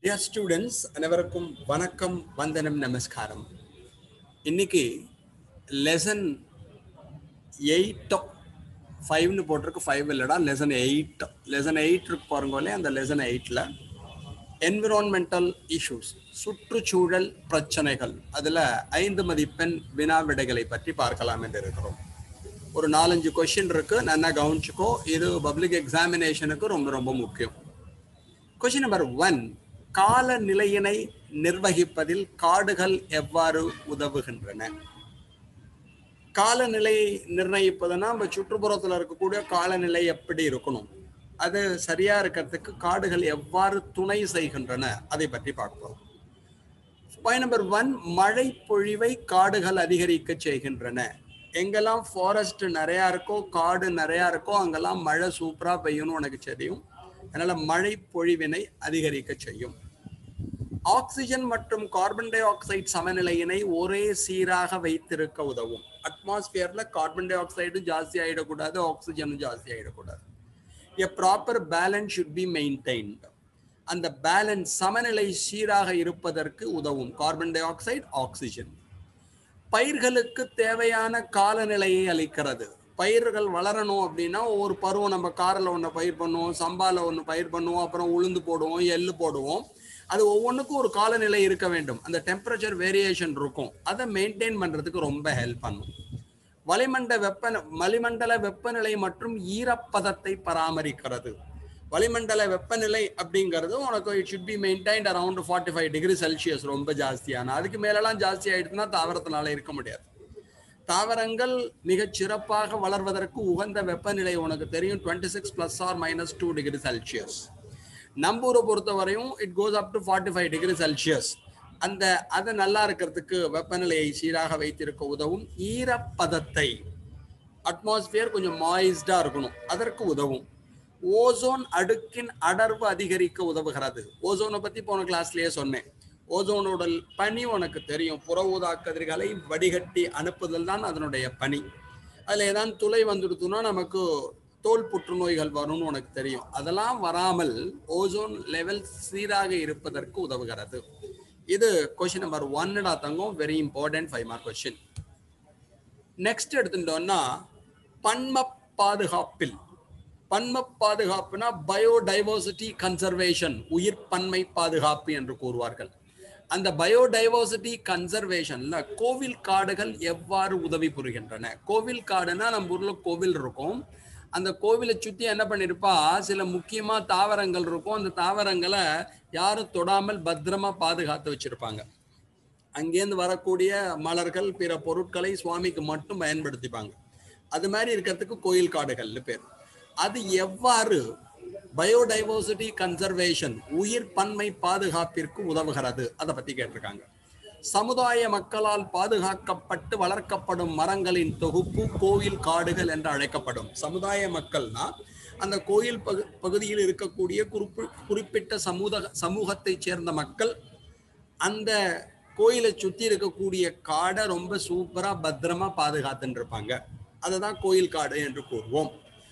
dear students அனைவருக்கும் வணக்கம் வந்தனம் நமஸ்காரம் இன்னைக்கு லெசன் எயிட்டோ ஃபைவ்னு போட்டிருக்கு ஃபைவ் இல்லைடா லெசன் எயிட் லெசன் எயிட் இருக்கு பாருங்களே அந்த லெசன் எயிட்டில் என்விரான்மெண்டல் இஷ்யூஸ் சுற்றுச்சூழல் பிரச்சனைகள் அதில் ஐந்து மதிப்பெண் வினா விடைகளை பற்றி பார்க்கலாம் என்று இருக்கிறோம் ஒரு நாலஞ்சு கொஷின் இருக்கு நல்லா கவனிச்சுக்கோ இது பப்ளிக் எக்ஸாமினேஷனுக்கு ரொம்ப ரொம்ப முக்கியம் கொஷின் நம்பர் ஒன் காலநிலையினை நிர்வகிப்பதில் காடுகள் எவ்வாறு உதவுகின்றன காலநிலை நிர்ணயிப்பதுன்னா நம்ம சுற்றுப்புறத்தில் இருக்கக்கூடிய காலநிலை எப்படி இருக்கணும் அது சரியா இருக்கிறதுக்கு காடுகள் எவ்வாறு துணை செய்கின்றன அதை பற்றி பார்ப்போம் பாயிண்ட் நம்பர் ஒன் மழை பொழிவை காடுகள் அதிகரிக்க செய்கின்றன எங்கெல்லாம் ஃபாரஸ்ட் நிறையா இருக்கோ காடு நிறையா இருக்கோ அங்கெல்லாம் மழை சூப்பரா பெய்யும்னு உனக்கு தெரியும் அதனால மழை பொழிவினை அதிகரிக்க செய்யும் ஆக்சிஜன் மற்றும் கார்பன் டை ஆக்சைடு சமநிலையினை ஒரே சீராக வைத்திருக்க உதவும் அட்மாஸ்பியர்ல கார்பன் டை ஆக்சைடும் ஜாஸ்தி ஆயிடக்கூடாது ஆக்சிஜனும் ஜாஸ்தி ஆயிடக்கூடாது a proper balance should be maintained அந்த பேலன்ஸ் சமநிலை சீராக இருப்பதற்கு உதவும் கார்பன் டை ஆக்சைடு ஆக்சிஜன் பயிர்களுக்கு தேவையான காலநிலையை அளிக்கிறது பயிர்கள் வளரணும் அப்படின்னா ஒவ்வொரு பருவம் நம்ம காரில் ஒன்று பயிர் பண்ணுவோம் சம்பாவில் ஒன்று பயிர் பண்ணுவோம் அப்புறம் உளுந்து போடுவோம் எள்ளு போடுவோம் அது ஒவ்வொன்றுக்கும் ஒரு காலநிலை இருக்க வேண்டும் அந்த டெம்பரேச்சர் வேரியேஷன் இருக்கும் அதை மெயின்டைன் பண்ணுறதுக்கு ரொம்ப ஹெல்ப் பண்ணும் வளிமண்ட வெப்ப வளிமண்டல வெப்பநிலை மற்றும் ஈரப்பதத்தை பராமரிக்கிறது வளிமண்டல வெப்பநிலை அப்படிங்கிறது உனக்கு it should be maintained around forty five degree Celsius ரொம்ப ஜாஸ்தியான அதுக்கு மேலெல்லாம் ஜாஸ்தி ஆயிடுச்சுன்னா தாவரத்தினால இருக்க முடியாது தாவரங்கள் மிகச் சிறப்பாக வளர்வதற்கு உகந்த வெப்பநிலை உனக்கு தெரியும் twenty six plus or minus two degree Celsius நம்பூரை பொறுத்தவரையும் it goes up to forty five degree Celsius அந்த அதை நல்லா இருக்கிறதுக்கு வெப்பநிலையை சீராக வைத்திருக்க உதவும் ஈரப்பதத்தை அட்மாஸ்பியர் கொஞ்சம் மாய்ஸ்டா இருக்கணும் அதற்கு உதவும் ஓசோன் அடுக்கின் அடர்வு அதிகரிக்க உதவுகிறது ஓசோனை பத்தி போன கிளாஸ்லயே சொன்னேன் ஓசோனோட பணி உனக்கு தெரியும் புற ஊதா கதிர்களை வடிகட்டி அனுப்புதல் தான் அதனுடைய பணி அதுல ஏதாவது துளை வந்துடுத்துனா நமக்கு தோல் புற்றுநோய்கள் வரும்னு உனக்கு தெரியும் அதெல்லாம் வராமல் ஓசோன் லெவல் சீராக இருப்பதற்கு உதவுகிறது இது கொஸ்டின் நம்பர் ஒன்னடா தங்கம் very important five mark question next எடுத்துட்டோம்னா பன்ம பாதுகாப்பில் பன்ம பாதுகாப்புனா பயோடைவர்சிட்டி கன்சர்வேஷன் உயிர் பன்மை பாதுகாப்பு என்று கூறுவார்கள் அந்த பயோடைவர்சிட்டி கன்சர்வேஷன்ல கோவில் காடுகள் எவ்வாறு உதவி புரிகின்றன கோவில் காடுனா நம்ம ஊர்ல கோவில் இருக்கும் அந்த கோவிலை சுத்தி என்ன பண்ணிருப்பா சில முக்கியமா தாவரங்கள் இருக்கும் அந்த தாவரங்களை யாரும் தொடாமல் பத்திரமா பாதுகாத்து வச்சிருப்பாங்க அங்கேருந்து வரக்கூடிய மலர்கள் பிற பொருட்களை சுவாமிக்கு மட்டும் பயன்படுத்திப்பாங்க அது மாதிரி இருக்கிறதுக்கு கோயில் காடுகள்னு பேர் அது எவ்வாறு பயோடைவர்சிட்டி கன்சர்வேஷன் உயிர் பன்மை பாதுகாப்பிற்கு உதவுகிறது அதை பத்தி கேட்டிருக்காங்க சமுதாய மக்களால் பாதுகாக்கப்பட்டு வளர்க்கப்படும் மரங்களின் தொகுப்பு கோயில் காடுகள் என்று அழைக்கப்படும் சமுதாய மக்கள்னா அந்த கோயில் பகு பகுதியில் இருக்கக்கூடிய குறிப்பு குறிப்பிட்ட சமூக சமூகத்தை சேர்ந்த மக்கள் அந்த கோயிலை சுத்தி இருக்கக்கூடிய காடை ரொம்ப சூப்பரா பத்திரமா பாதுகாத்துட்டு இருப்பாங்க அதுதான் கோயில் காடு என்று கூறுவோம்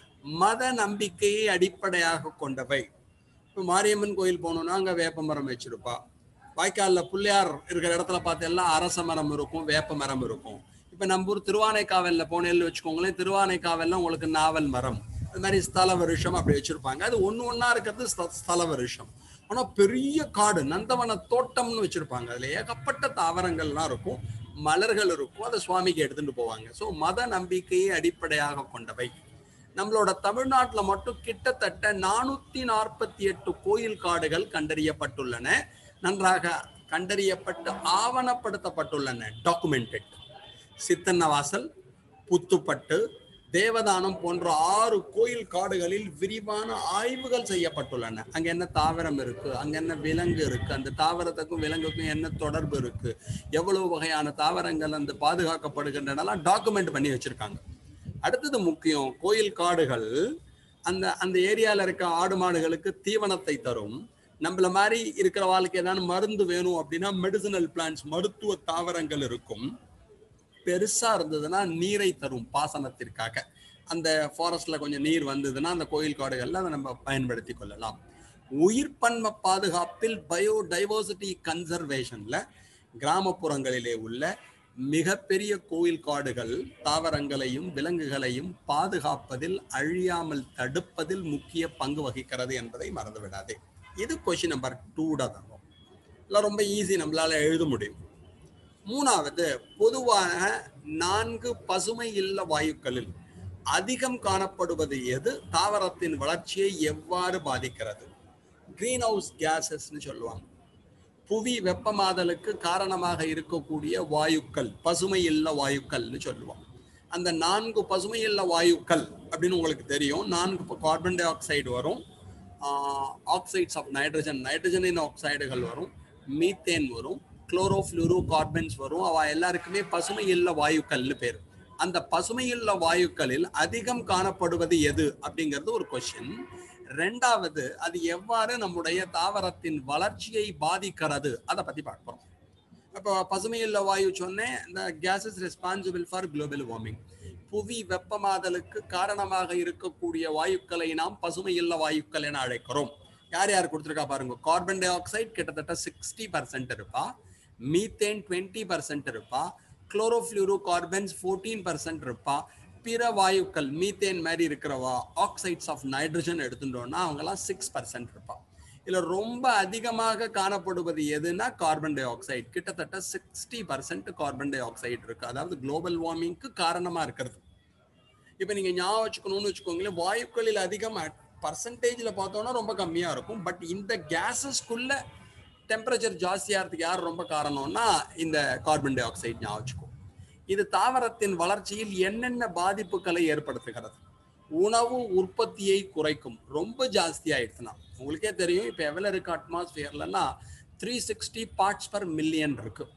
மத நம்பிக்கையை அடிப்படையாக கொண்டவை இப்போ மாரியம்மன் கோயில் போனோம்னா அங்கே வேப்ப மரம் வச்சிருப்பா வாய்க்காலில் பிள்ளையார் இருக்கிற இடத்துல பார்த்து எல்லாம் அரச மரம் இருக்கும் வேப்ப மரம் இருக்கும் இப்போ நம்ம ஊர் திருவானைக்காவலில் போனேன்னு வச்சுக்கோங்களேன் திருவானைக்காவலில் உங்களுக்கு நாவல் மரம் அது மாதிரி ஸ்தல வருஷம் அப்படி வச்சிருப்பாங்க அது ஒன்று ஒன்றா இருக்கிறது ஸ்தல வருஷம் ஆனால் பெரிய காடு நந்தவன தோட்டம்னு வச்சிருப்பாங்க அதில் ஏகப்பட்ட தாவரங்கள்லாம் இருக்கும் மலர்கள் இருக்கும் அதை சுவாமிக்கு எடுத்துட்டு போவாங்க ஸோ மத நம்பிக்கையை அடிப்படையாக கொண்டவை நம்மளோட தமிழ்நாட்டில் மட்டும் கிட்டத்தட்ட நானூத்தி நாற்பத்தி எட்டு கோயில் காடுகள் கண்டறியப்பட்டுள்ளன நன்றாக கண்டறியப்பட்டு ஆவணப்படுத்தப்பட்டுள்ளன டாக்குமெண்டட் சித்தன்னவாசல் புத்துப்பட்டு தேவதானம் போன்ற ஆறு கோயில் காடுகளில் விரிவான ஆய்வுகள் செய்யப்பட்டுள்ளன அங்க என்ன தாவரம் இருக்கு அங்க என்ன விலங்கு இருக்கு அந்த தாவரத்துக்கும் விலங்குக்கும் என்ன தொடர்பு இருக்கு எவ்வளவு வகையான தாவரங்கள் அந்த பாதுகாக்கப்படுகின்றனலாம் டாக்குமெண்ட் பண்ணி வச்சிருக்காங்க அடுத்தது முக்கியம் கோயில் காடுகள் அந்த அந்த ஏரியால இருக்க ஆடு மாடுகளுக்கு தீவனத்தை தரும் நம்மள மாதிரி இருக்கிற வாழ்க்கை ஏதாவது மருந்து வேணும் அப்படின்னா மெடிசினல் பிளான்ஸ் மருத்துவ தாவரங்கள் இருக்கும் பெருசா இருந்ததுன்னா நீரை தரும் பாசனத்திற்காக அந்த ஃபாரஸ்ட்ல கொஞ்சம் நீர் வந்ததுன்னா அந்த கோயில் காடுகள்ல அதை நம்ம பயன்படுத்தி கொள்ளலாம் உயிர் பன்ம பாதுகாப்பில் பயோடைவர்சிட்டி கன்சர்வேஷன்ல கிராமப்புறங்களிலே உள்ள மிகப்பெரிய கோயில் காடுகள் தாவரங்களையும் விலங்குகளையும் பாதுகாப்பதில் அழியாமல் தடுப்பதில் முக்கிய பங்கு வகிக்கிறது என்பதை மறந்து விடாதே இது கொஸ்டின் நம்பர் டூட தரும் இல்லை ரொம்ப ஈஸி நம்மளால எழுத முடியும் மூணாவது பொதுவாக நான்கு பசுமை இல்ல வாயுக்களில் அதிகம் காணப்படுவது எது தாவரத்தின் வளர்ச்சியை எவ்வாறு பாதிக்கிறது கிரீன் ஹவுஸ் கேசஸ்னு சொல்லுவாங்க புவி வெப்பமாதலுக்கு காரணமாக இருக்கக்கூடிய வாயுக்கள் பசுமை இல்ல வாயுக்கள்னு சொல்லுவோம் அந்த நான்கு பசுமை இல்ல வாயுக்கள் அப்படின்னு உங்களுக்கு தெரியும் நான்கு கார்பன் டை ஆக்சைடு வரும் ஆக்சைட்ஸ் ஆஃப் நைட்ரஜன் நைட்ரஜனின் ஆக்சைடுகள் வரும் மீத்தேன் வரும் குளோரோஃப்ளூரோ கார்பன்ஸ் வரும் அவ எல்லாருக்குமே பசுமை இல்ல வாயுக்கள்னு பேர் அந்த பசுமை இல்ல வாயுக்களில் அதிகம் காணப்படுவது எது அப்படிங்கிறது ஒரு கொஸ்டின் ரெண்டாவது அது எவ்வாறு நம்முடைய தாவரத்தின் வளர்ச்சியை பாதிக்கிறது அதை பத்தி பார்க்கிறோம் அப்போ பசுமை இல்ல வாயு சொன்னேன் இந்த gases responsible for global warming புவி வெப்பமாதலுக்கு காரணமாக இருக்கக்கூடிய வாயுக்களை நாம் பசுமை இல்ல வாயுக்கள் என அழைக்கிறோம் யார் யார் கொடுத்துருக்கா பாருங்க கார்பன் டை ஆக்சைடு கிட்டத்தட்ட சிக்ஸ்டி பர்சன்ட் இருப்பா மீத்தேன் டுவெண்ட்டி பர்சன்ட் இருப்பா குளோரோஃப்ளூரோ கார்பன்ஸ் ஃபோர்டீன் பர்சன்ட் இருப்பா பிற வாயுக்கள் மீத்தேன் மாதிரி இருக்கிறவா ஆக்சைட்ஸ் ஆஃப் நைட்ரஜன் எடுத்துட்டோம்னா அவங்கெல்லாம் சிக்ஸ் பர்சன்ட் இருப்பா இதுல ரொம்ப அதிகமாக காணப்படுவது எதுனா கார்பன் டை ஆக்சைடு கிட்டத்தட்ட sixty percent carbon dioxide இருக்கு அதாவது குளோபல் வார்மிங்க்கு காரணமா இருக்கிறது இப்ப நீங்க ஞாபகம் வச்சுக்கணும்னு வச்சுக்கோங்களேன் வாயுக்களில் அதிகம் பர்சன்டேஜ்ல பார்த்தோம்னா ரொம்ப கம்மியா இருக்கும் பட் இந்த கேசஸ்க்குள்ள டெம்பரேச்சர் ஜாஸ்தியாகிறதுக்கு யார் ரொம்ப காரணம்னா இந்த கார்பன் டை ஆக்சைடு ஞாபகம் வச்சுக்கோ இது தாவரத்தின் வளர்ச்சியில் என்னென்ன பாதிப்புகளை ஏற்படுத்துகிறது உணவு உற்பத்தியை குறைக்கும் ரொம்ப ஜாஸ்தி ஆயிடுச்சுன்னா உங்களுக்கே தெரியும் இப்போ எவ்வளோ இருக்கு அட்மாஸ்பியர்லன்னா three sixty parts per million இருக்கு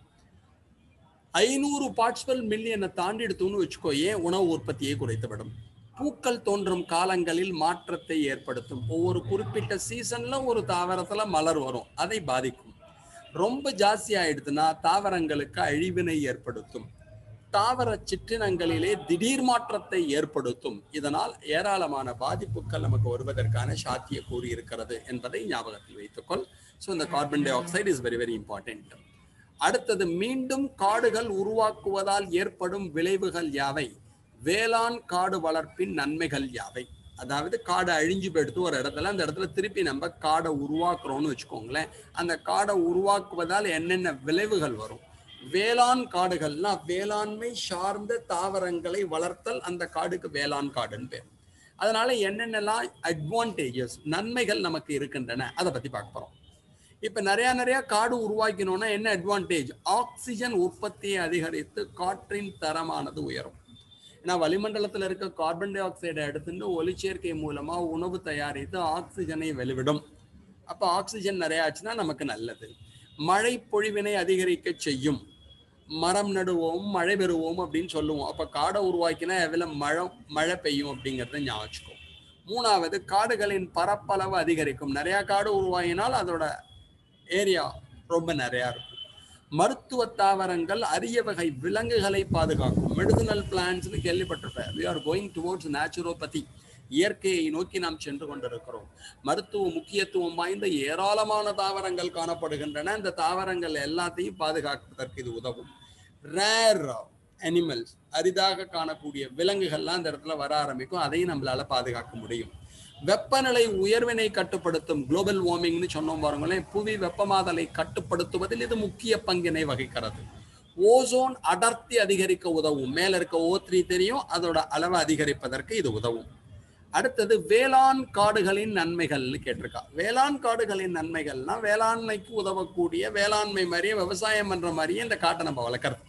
ஐநூறு பார்ட்ஸ் பர் மில்லியனை தாண்டி எடுத்தோம்னு வச்சுக்கோ ஏன் உணவு உற்பத்தியை குறைத்துவிடும் பூக்கள் தோன்றும் காலங்களில் மாற்றத்தை ஏற்படுத்தும் ஒவ்வொரு குறிப்பிட்ட சீசன்ல ஒரு தாவரத்துல மலர் வரும் அதை பாதிக்கும் ரொம்ப ஜாஸ்தி ஆயிடுதுன்னா தாவரங்களுக்கு அழிவினை ஏற்படுத்தும் தாவர சிற்றினங்களிலே திடீர் மாற்றத்தை ஏற்படுத்தும் இதனால் ஏராளமான பாதிப்புகள் நமக்கு வருவதற்கான சாத்திய கூறி இருக்கிறது என்பதை ஞாபகத்தில் வைத்துக்கொள் ஸோ இந்த carbon dioxide is very very important அடுத்தது மீண்டும் காடுகள் உருவாக்குவதால் ஏற்படும் விளைவுகள் யாவை வேளாண் காடு வளர்ப்பின் நன்மைகள் யாவை அதாவது காடை அழிஞ்சு போயிடுத்து ஒரு இடத்துல அந்த இடத்துல திருப்பி நம்ம காடை உருவாக்குறோம்னு வச்சுக்கோங்களேன் அந்த காடை உருவாக்குவதால் என்னென்ன விளைவுகள் வரும் வேளாண் காடுகள்னா வேளாண்மை சார்ந்த தாவரங்களை வளர்த்தல் அந்த காடுக்கு வேளாண் காடுன்னு பேர் அதனால என்னென்னலாம் அட்வான்டேஜஸ் நன்மைகள் நமக்கு இருக்கின்றன அதை பத்தி பார்க்க போறோம் இப்ப நிறைய நிறைய காடு உருவாக்கினோம்னா என்ன அட்வான்டேஜ் ஆக்சிஜன் உற்பத்தியை அதிகரித்து காற்றின் தரமானது உயரும் ஏன்னா வளிமண்டலத்தில் இருக்க கார்பன் டை ஆக்சைடை எடுத்துட்டு ஒளிச்சேர்க்கை மூலமா உணவு தயாரித்து ஆக்சிஜனை வெளிவிடும் அப்ப ஆக்சிஜன் நிறைய ஆச்சுன்னா நமக்கு நல்லது மழை பொழிவினை அதிகரிக்க செய்யும் மரம் நடுவோம் மழை பெறுவோம் அப்படின்னு சொல்லுவோம் அப்ப காடை உருவாக்கினா எவ்வளவு மழை மழை பெய்யும் அப்படிங்கறத ஞாபகம் மூணாவது காடுகளின் பரப்பளவு அதிகரிக்கும் நிறைய காடு உருவாகினால் அதோட ஏரியா ரொம்ப நிறைய இருக்கும் மருத்துவ தாவரங்கள் அரிய வகை விலங்குகளை பாதுகாக்கும் மெடிசினல் பிளான்ஸ்னு கேள்விப்பட்டிருப்பேன் we are going towards naturopathy இயற்கையை நோக்கி நாம் சென்று கொண்டிருக்கிறோம் மருத்துவ முக்கியத்துவம் வாய்ந்த ஏராளமான தாவரங்கள் காணப்படுகின்றன இந்த தாவரங்கள் எல்லாத்தையும் பாதுகாப்பதற்கு இது உதவும் ரேர் அனிமல்ஸ் அரிதாக காணக்கூடிய விலங்குகள்லாம் இந்த இடத்துல வர ஆரம்பிக்கும் அதையும் நம்மளால பாதுகாக்க முடியும் வெப்பநிலை உயர்வினை கட்டுப்படுத்தும் குளோபல் வார்மிங்னு சொன்னோம் பாருங்களேன் புவி வெப்பமாதலை கட்டுப்படுத்துவதில் இது முக்கிய பங்கினை வகிக்கிறது ஓசோன் அடர்த்தி அதிகரிக்க உதவும் மேல இருக்க ஓ த்ரீ தெரியும் அதோட அளவை அதிகரிப்பதற்கு இது உதவும் அடுத்தது வேளாண் காடுகளின் நன்மைகள்னு கேட்டிருக்கா வேளாண் காடுகளின் நன்மைகள்னா வேளாண்மைக்கு உதவக்கூடிய வேளாண்மை மாதிரியே விவசாயம் பண்ற மாதிரியே இந்த காட்டை நம்ம வளர்க்கறது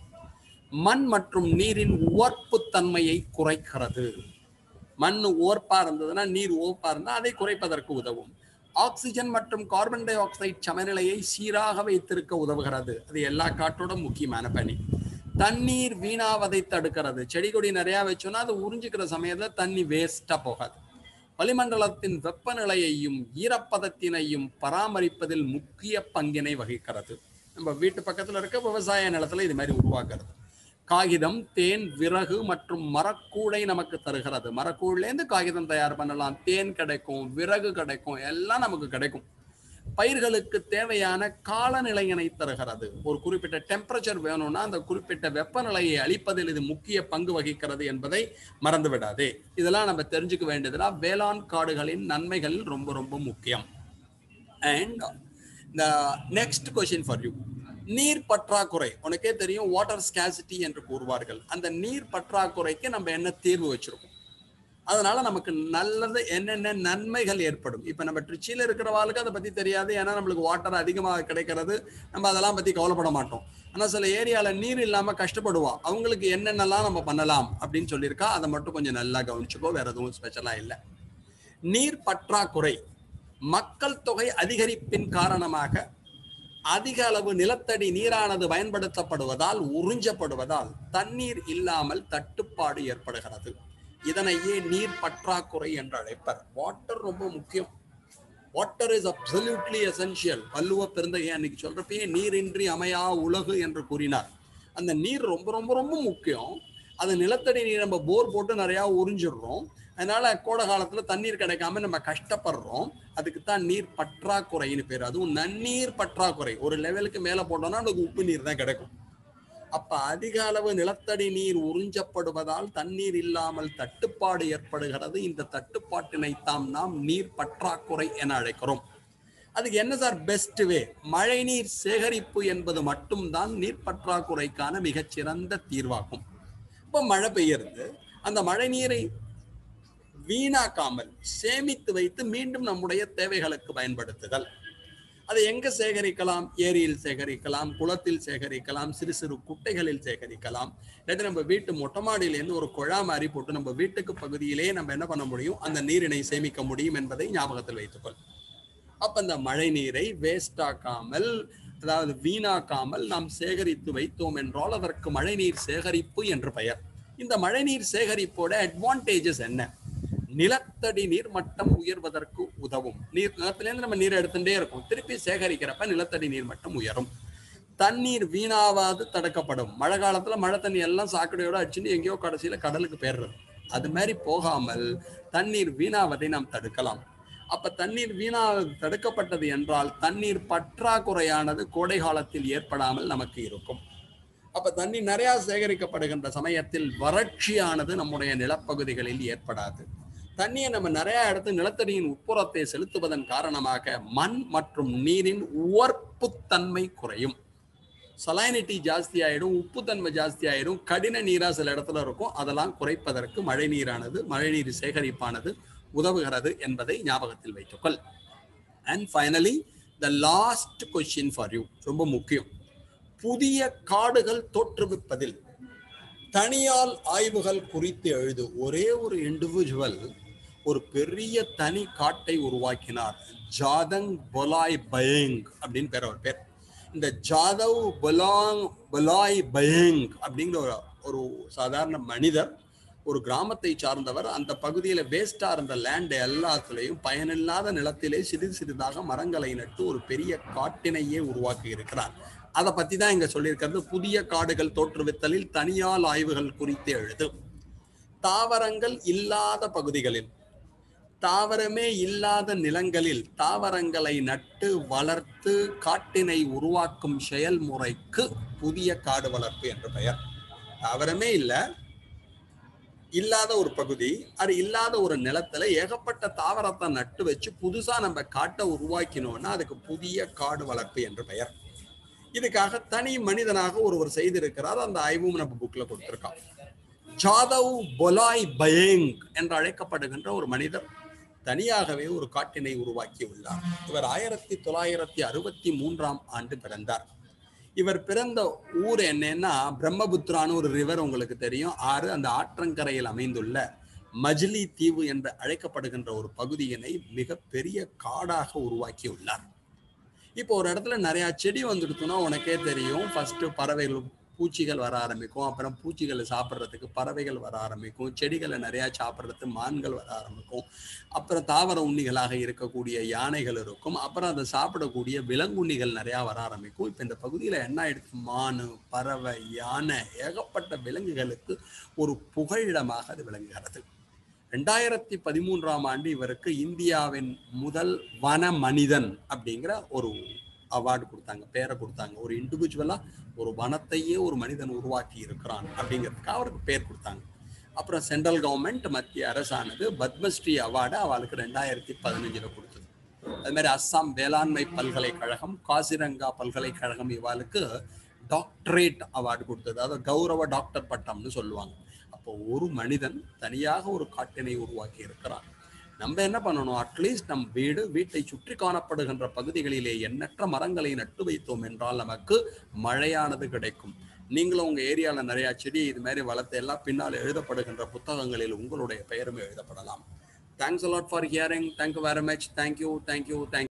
மண் மற்றும் நீரின் உவர்ப்பு தன்மையை குறைக்கிறது மண் ஓர்ப்பா இருந்ததுன்னா நீர் ஓர்ப்பா இருந்தா அதை குறைப்பதற்கு உதவும் ஆக்சிஜன் மற்றும் கார்பன் டை ஆக்சைடு சமநிலையை சீராக வைத்திருக்க உதவுகிறது அது எல்லா காட்டோட முக்கியமான பணி தண்ணீர் வீணாவதை தடுக்கிறது செடி கொடி நிறைய வச்சோம்னா அது உறிஞ்சிக்கிற சமயத்துல தண்ணி வேஸ்டா போகாது வளிமண்டலத்தின் வெப்பநிலையையும் ஈரப்பதத்தினையும் பராமரிப்பதில் முக்கிய பங்கினை வகிக்கிறது நம்ம வீட்டு பக்கத்துல இருக்க விவசாய நிலத்துல இது மாதிரி உருவாக்குறது காகிதம் தேன் விறகு மற்றும் மரக்கூடை நமக்கு தருகிறது மரக்கூடையிலேருந்து காகிதம் தயார் பண்ணலாம் தேன் கிடைக்கும் விறகு கிடைக்கும் எல்லாம் நமக்கு கிடைக்கும் பயிர்களுக்கு தேவையான காலநிலையினை தருகிறது ஒரு குறிப்பிட்ட டெம்பரேச்சர் வேணும்னா அந்த குறிப்பிட்ட வெப்பநிலையை அளிப்பதில் இது முக்கிய பங்கு வகிக்கிறது என்பதை மறந்து விடாதே இதெல்லாம் நம்ம தெரிஞ்சுக்க வேண்டியதுனா வேளாண் காடுகளின் நன்மைகள் ரொம்ப ரொம்ப முக்கியம் and the next question for you நீர் பற்றாக்குறை உனக்கே தெரியும் வாட்டர் ஸ்கேசிட்டி என்று கூறுவார்கள் அந்த நீர் பற்றாக்குறைக்கு நம்ம என்ன தீர்வு வச்சிருக்கோம் அதனால நமக்கு நல்லது என்னென்ன நன்மைகள் ஏற்படும் இப்ப நம்ம ட்ரிச்சியில் இருக்கிறவாளுக்கு அதை பத்தி தெரியாது ஏன்னா நம்மளுக்கு வாட்டர் அதிகமாக கிடைக்கிறது நம்ம அதெல்லாம் பத்தி கவலைப்பட மாட்டோம் ஆனா சில ஏரியால நீர் இல்லாம கஷ்டப்படுவா அவங்களுக்கு என்னென்னலாம் நம்ம பண்ணலாம் அப்படின்னு சொல்லியிருக்கா அதை மட்டும் கொஞ்சம் நல்லா கவனிச்சுக்கோ வேற எதுவும் ஸ்பெஷலா இல்லை நீர் பற்றாக்குறை மக்கள் தொகை அதிகரிப்பின் காரணமாக அதிக அளவு நிலத்தடி நீரானது பயன்படுத்தப்படுவதால் உறிஞ்சப்படுவதால் தண்ணீர் இல்லாமல் தட்டுப்பாடு ஏற்படுகிறது இதனையே நீர் பற்றாக்குறை என்று அழைப்பர் வாட்டர் ரொம்ப முக்கியம் வாட்டர் இஸ் அப்சல்யூட்லி எசென்ஷியல் வள்ளுவ பெருந்தகை அன்னைக்கு சொல்றப்பயே நீரின்றி அமையா உலகு என்று கூறினார் அந்த நீர் ரொம்ப ரொம்ப ரொம்ப முக்கியம் அது நிலத்தடி நீர் நம்ம போர் போட்டு நிறையா உறிஞ்சிடுறோம் அதனால கோடை காலத்துல தண்ணீர் கிடைக்காம நம்ம கஷ்டப்படுறோம் அதுக்கு தான் நீர் பற்றாக்குறைன்னு பேர் அதுவும் நன்னீர் பற்றாக்குறை ஒரு லெவலுக்கு மேல போட்டோம்னா நமக்கு உப்பு நீர் தான் கிடைக்கும் அப்ப அதிக அளவு நிலத்தடி நீர் உறிஞ்சப்படுவதால் தண்ணீர் இல்லாமல் தட்டுப்பாடு ஏற்படுகிறது இந்த தட்டுப்பாட்டினை தாம் நாம் நீர் பற்றாக்குறை என அழைக்கிறோம் அதுக்கு என்ன சார் பெஸ்ட் வே மழைநீர் சேகரிப்பு என்பது மட்டும்தான் நீர் பற்றாக்குறைக்கான மிகச்சிறந்த தீர்வாகும் இப்போ மழை பெய்யறது அந்த மழை நீரை வீணாக்காமல் சேமித்து வைத்து மீண்டும் நம்முடைய தேவைகளுக்கு பயன்படுத்துதல் அதை எங்க சேகரிக்கலாம் ஏரியில் சேகரிக்கலாம் குளத்தில் சேகரிக்கலாம் சிறு சிறு குட்டைகளில் சேகரிக்கலாம் இல்லாட்டி நம்ம வீட்டு மொட்டை மாடியிலேருந்து ஒரு குழா மாதிரி போட்டு நம்ம வீட்டுக்கு பகுதியிலே நம்ம என்ன பண்ண முடியும் அந்த நீரினை சேமிக்க முடியும் என்பதை ஞாபகத்தில் வைத்துக்கொள் அப்ப அந்த மழை நீரை வேஸ்ட் ஆக்காமல் அதாவது வீணாக்காமல் நாம் சேகரித்து வைத்தோம் என்றால் அதற்கு மழைநீர் சேகரிப்பு என்று பெயர் இந்த மழைநீர் சேகரிப்போட அட்வான்டேஜஸ் என்ன நிலத்தடி நீர் மட்டம் உயர்வதற்கு உதவும் நீர் நிலத்திலேருந்து நம்ம நீர் எடுத்துட்டே இருக்கோம் திருப்பி சேகரிக்கிறப்ப நிலத்தடி நீர் மட்டம் உயரும் தண்ணீர் வீணாவாது தடுக்கப்படும் மழை காலத்துல மழை தண்ணி எல்லாம் சாக்கடையோட அடிச்சுட்டு எங்கேயோ கடைசியில கடலுக்கு போயிடுறது அது மாதிரி போகாமல் தண்ணீர் வீணாவதை நாம் தடுக்கலாம் அப்ப தண்ணீர் வீணா தடுக்கப்பட்டது என்றால் தண்ணீர் பற்றாக்குறையானது கோடை காலத்தில் ஏற்படாமல் நமக்கு இருக்கும் அப்ப தண்ணீர் நிறைய சேகரிக்கப்படுகின்ற சமயத்தில் வறட்சியானது நம்முடைய நிலப்பகுதிகளில் ஏற்படாது தண்ணியை நம்ம நிறைய இடத்து நிலத்தடியின் உட்புறத்தை செலுத்துவதன் காரணமாக மண் மற்றும் நீரின் உவர்ப்புத்தன்மை குறையும் சலைனிட்டி ஜாஸ்தி ஆயிடும் உப்புத்தன்மை ஜாஸ்தி ஆயிடும் கடின நீரா சில இடத்துல இருக்கும் அதெல்லாம் குறைப்பதற்கு மழை நீரானது மழைநீர் சேகரிப்பானது உதவுகிறது என்பதை ஞாபகத்தில் வைத்துக்கொள் and finally the last question for you ரொம்ப முக்கியம் புதிய காடுகள் தோற்றுவிப்பதில் தனியால் ஆய்வுகள் குறித்து எழுது ஒரே ஒரு இண்டிவிஜுவல் ஒரு பெரிய தனி காட்டை உருவாக்கினார் ஜாதங் பொலாய் பயங் அப்படின்னு பேர் அவர் பேர் இந்த ஜாதவ் பொலாங் பொலாய் பயங் அப்படிங்கிற ஒரு ஒரு சாதாரண மனிதர் ஒரு கிராமத்தை சார்ந்தவர் அந்த பகுதியில வேஸ்டா இருந்த லேண்ட் எல்லாத்துலயும் பயனில்லாத நிலத்திலே சிறிது சிறிதாக மரங்களை நட்டு ஒரு பெரிய காட்டினையே உருவாக்கி இருக்கிறார் அதை பத்தி தான் இங்க சொல்லியிருக்கிறது புதிய காடுகள் தோற்றுவித்தலில் தனியால் ஆய்வுகள் குறித்து எழுது தாவரங்கள் இல்லாத பகுதிகளில் தாவரமே இல்லாத நிலங்களில் தாவரங்களை நட்டு வளர்த்து காட்டினை உருவாக்கும் செயல்முறைக்கு புதிய காடு வளர்ப்பு என்று பெயர் தாவரமே இல்லை இல்லாத ஒரு பகுதி அது இல்லாத ஒரு நிலத்துல ஏகப்பட்ட தாவரத்தை நட்டு வச்சு புதுசா நம்ம காட்டை உருவாக்கினோம்னா அதுக்கு புதிய காடு வளர்ப்பு என்று பெயர் இதுக்காக தனி மனிதனாக ஒருவர் செய்திருக்கிறார் அந்த ஆய்வும் நம்ம புக்ல கொடுத்திருக்கான் ஜாதவ் பொலாய் பயங் என்று அழைக்கப்படுகின்ற ஒரு மனிதர் தனியாகவே ஒரு காட்டினை உருவாக்கி உள்ளார் இவர் ஆயிரத்தி தொள்ளாயிரத்தி அறுபத்தி மூன்றாம் ஆண்டு பிறந்தார் இவர் பிறந்த ஊர் என்னன்னா பிரம்மபுத்திரான்னு ஒரு ரிவர் உங்களுக்கு தெரியும் ஆறு அந்த ஆற்றங்கரையில் அமைந்துள்ள மஜ்லி தீவு என்று அழைக்கப்படுகின்ற ஒரு பகுதியினை மிக பெரிய காடாக உருவாக்கி உள்ளார் இப்போ ஒரு இடத்துல நிறைய செடி வந்துடுச்சுன்னா உனக்கே தெரியும் ஃபர்ஸ்ட் பறவைகள் பூச்சிகள் வர ஆரம்பிக்கும் அப்புறம் பூச்சிகளை சாப்பிட்றதுக்கு பறவைகள் வர ஆரம்பிக்கும் செடிகளை நிறையா சாப்பிட்றதுக்கு மான்கள் வர ஆரம்பிக்கும் அப்புறம் தாவர உண்ணிகளாக இருக்கக்கூடிய யானைகள் இருக்கும் அப்புறம் அதை சாப்பிடக்கூடிய விலங்குண்ணிகள் நிறையா வர ஆரம்பிக்கும் இப்போ இந்த பகுதியில் என்ன ஆயிடுச்சு மானு பறவை யானை ஏகப்பட்ட விலங்குகளுக்கு ஒரு புகழிடமாக அது விளங்குகிறது ரெண்டாயிரத்தி பதிமூன்றாம் ஆண்டு இவருக்கு இந்தியாவின் முதல் வன மனிதன் அப்படிங்கிற ஒரு அவார்டு கொடுத்தாங்க பேரை கொடுத்தாங்க ஒரு இண்டிவிஜுவலா ஒரு வனத்தையே ஒரு மனிதன் உருவாக்கி இருக்கிறான் அப்படிங்கிறதுக்கு அவருக்கு பேர் கொடுத்தாங்க அப்புறம் சென்ட்ரல் கவர்மெண்ட் மத்திய அரசானது பத்மஸ்ரீ அவார்டு அவளுக்கு ரெண்டாயிரத்தி பதினஞ்சுல கொடுத்தது அது மாதிரி அஸ்ஸாம் வேளாண்மை பல்கலைக்கழகம் காசிரங்கா பல்கலைக்கழகம் இவாளுக்கு டாக்டரேட் அவார்டு கொடுத்தது அதாவது கௌரவ டாக்டர் பட்டம்னு சொல்லுவாங்க அப்போ ஒரு மனிதன் தனியாக ஒரு காட்டினை உருவாக்கி இருக்கிறான் நம்ம என்ன பண்ணணும் அட்லீஸ்ட் நம் வீடு வீட்டை சுற்றி காணப்படுகின்ற பகுதிகளிலே எண்ணற்ற மரங்களை நட்டு வைத்தோம் என்றால் நமக்கு மழையானது கிடைக்கும் நீங்களும் உங்க ஏரியால நிறைய செடி இது மாதிரி வளர்த்து எல்லாம் பின்னால் எழுதப்படுகின்ற புத்தகங்களில் உங்களுடைய பெயரும் எழுதப்படலாம் thanks a lot for hearing thank you very much thank you thank you thank